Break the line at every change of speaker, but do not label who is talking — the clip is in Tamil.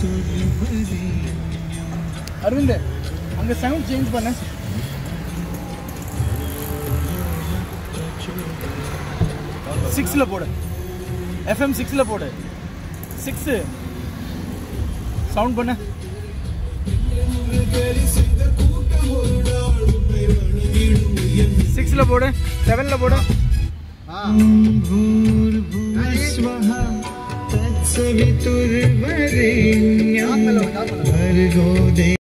அரவிந்த் அங்க சவுண்ட் சேஞ்ச் பண்ண சிக்ஸில் போடு எஃப்எம் சிக்ஸில் போடு சிக்ஸு சவுண்ட் பண்ணு சிக்ஸில் போடு செவனில் போடு
भूर्भुवस्वः तत्सवितुर्वरेण्यं भर्गो